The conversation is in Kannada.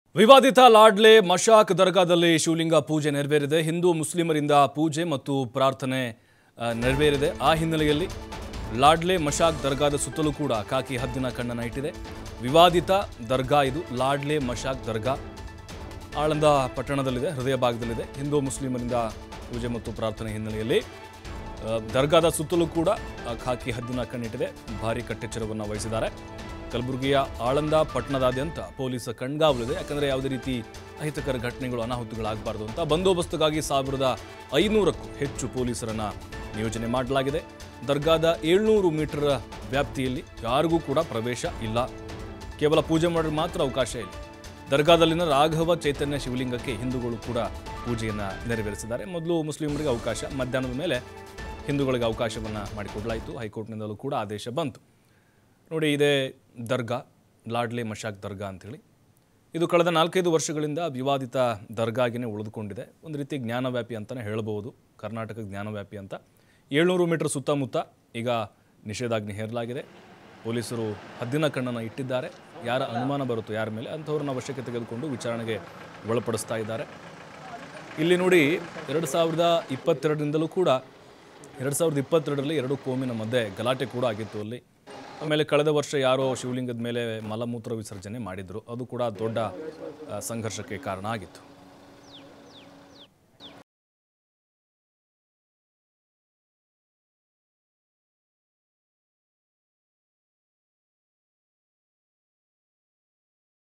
ವಿವಾದಿತ ಲಾಡ್ಲೆ ಮಶಾಕ್ ದರ್ಗಾದಲ್ಲಿ ಶಿವಲಿಂಗ ಪೂಜೆ ನೆರವೇರಿದೆ ಹಿಂದೂ ಮುಸ್ಲಿಮರಿಂದ ಪೂಜೆ ಮತ್ತು ಪ್ರಾರ್ಥನೆ ಆ, ನೆರವೇರಿದೆ ಆ ಹಿನ್ನೆಲೆಯಲ್ಲಿ ಲಾಡ್ಲೆ ಮಶಾಕ್ ದರ್ಗಾದ ಸುತ್ತಲೂ ಕೂಡ ಕಾಕಿ ಹದ್ದಿನ ಕಣ್ಣನ್ನು ಇಟ್ಟಿದೆ ವಿವಾದಿತ ದರ್ಗಾ ಇದು ಲಾಡ್ಲೆ ಮಶಾಕ್ ದರ್ಗಾ ಆಳಂದ ಪಟ್ಟಣದಲ್ಲಿದೆ ಹೃದಯ ಭಾಗದಲ್ಲಿದೆ ಹಿಂದೂ ಮುಸ್ಲಿಮರಿಂದ ಪೂಜೆ ಮತ್ತು ಪ್ರಾರ್ಥನೆ ಹಿನ್ನೆಲೆಯಲ್ಲಿ ಆ, ದರ್ಗಾದ ಸುತ್ತಲೂ ಕೂಡ ಆ, ಖಾಕಿ ಹದ್ದಿನ ಕಣ್ಣಿಟ್ಟಿದೆ ಭಾರಿ ಕಟ್ಟೆಚ್ಚರವನ್ನು ವಹಿಸಿದ್ದಾರೆ ಕಲಬುರಗಿಯ ಆಳಂದ ಪಟ್ಟಣದಾದ್ಯಂತ ಪೊಲೀಸ್ ಕಣ್ಗಾವಲಿದೆ ಯಾಕಂದರೆ ಯಾವುದೇ ರೀತಿ ಅಹಿತಕರ ಘಟನೆಗಳು ಅನಾಹುತಗಳಾಗಬಾರ್ದು ಅಂತ ಬಂದೋಬಸ್ತ್ಗಾಗಿ ಸಾವಿರದ ಐನೂರಕ್ಕೂ ಹೆಚ್ಚು ಪೊಲೀಸರನ್ನ ನಿಯೋಜನೆ ಮಾಡಲಾಗಿದೆ ದರ್ಗಾದ ಏಳ್ನೂರು ಮೀಟರ್ ವ್ಯಾಪ್ತಿಯಲ್ಲಿ ಯಾರಿಗೂ ಕೂಡ ಪ್ರವೇಶ ಇಲ್ಲ ಕೇವಲ ಪೂಜೆ ಮಾಡಲು ಮಾತ್ರ ಅವಕಾಶ ಇಲ್ಲ ದರ್ಗಾದಲ್ಲಿನ ರಾಘವ ಚೈತನ್ಯ ಶಿವಲಿಂಗಕ್ಕೆ ಹಿಂದೂಗಳು ಕೂಡ ಪೂಜೆಯನ್ನು ನೆರವೇರಿಸಿದ್ದಾರೆ ಮೊದಲು ಮುಸ್ಲಿಮರಿಗೆ ಅವಕಾಶ ಮಧ್ಯಾಹ್ನದ ಮೇಲೆ ಹಿಂದೂಗಳಿಗೆ ಅವಕಾಶವನ್ನು ಮಾಡಿಕೊಡಲಾಯಿತು ಹೈಕೋರ್ಟ್ನಿಂದಲೂ ಕೂಡ ಆದೇಶ ಬಂತು ನೋಡಿ ಇದೇ ದರ್ಗಾ ಲಾಡ್ಲೆ ಮಶಾಕ್ ದರ್ಗಾ ಅಂತೇಳಿ ಇದು ಕಳೆದ ನಾಲ್ಕೈದು ವರ್ಷಗಳಿಂದ ವಿವಾದಿತ ದರ್ಗಾಗಿನೇ ಉಳಿದುಕೊಂಡಿದೆ ಒಂದು ರೀತಿ ಜ್ಞಾನವ್ಯಾಪಿ ಅಂತಲೇ ಹೇಳ್ಬೋದು ಕರ್ನಾಟಕ ಜ್ಞಾನವ್ಯಾಪಿ ಅಂತ ಏಳ್ನೂರು ಮೀಟರ್ ಸುತ್ತಮುತ್ತ ಈಗ ನಿಷೇಧಾಜ್ಞೆ ಹೇರಲಾಗಿದೆ ಪೊಲೀಸರು ಹದ್ದಿನ ಕಣ್ಣನ್ನು ಇಟ್ಟಿದ್ದಾರೆ ಯಾರ ಅನುಮಾನ ಬರುತ್ತೋ ಯಾರ ಮೇಲೆ ಅಂಥವ್ರನ್ನ ಅವಶ್ಯಕತೆ ತೆಗೆದುಕೊಂಡು ವಿಚಾರಣೆಗೆ ಒಳಪಡಿಸ್ತಾ ಇದ್ದಾರೆ ಇಲ್ಲಿ ನೋಡಿ ಎರಡು ಸಾವಿರದ ಇಪ್ಪತ್ತೆರಡರಿಂದಲೂ ಕೂಡ ಎರಡು ಸಾವಿರದ ಇಪ್ಪತ್ತೆರಡರಲ್ಲಿ ಎರಡು ಕೋಮಿನ ಮಧ್ಯೆ ಗಲಾಟೆ ಕೂಡ ಆಗಿತ್ತು ಅಲ್ಲಿ ಆಮೇಲೆ ಕಳೆದ ವರ್ಷ ಯಾರೋ ಶಿವಲಿಂಗದ ಮೇಲೆ ಮಲಮೂತ್ರ ವಿಸರ್ಜನೆ ಮಾಡಿದ್ರು ಅದು ಕೂಡ ದೊಡ್ಡ ಆ, ಸಂಘರ್ಷಕ್ಕೆ ಕಾರಣ ಆಗಿತ್ತು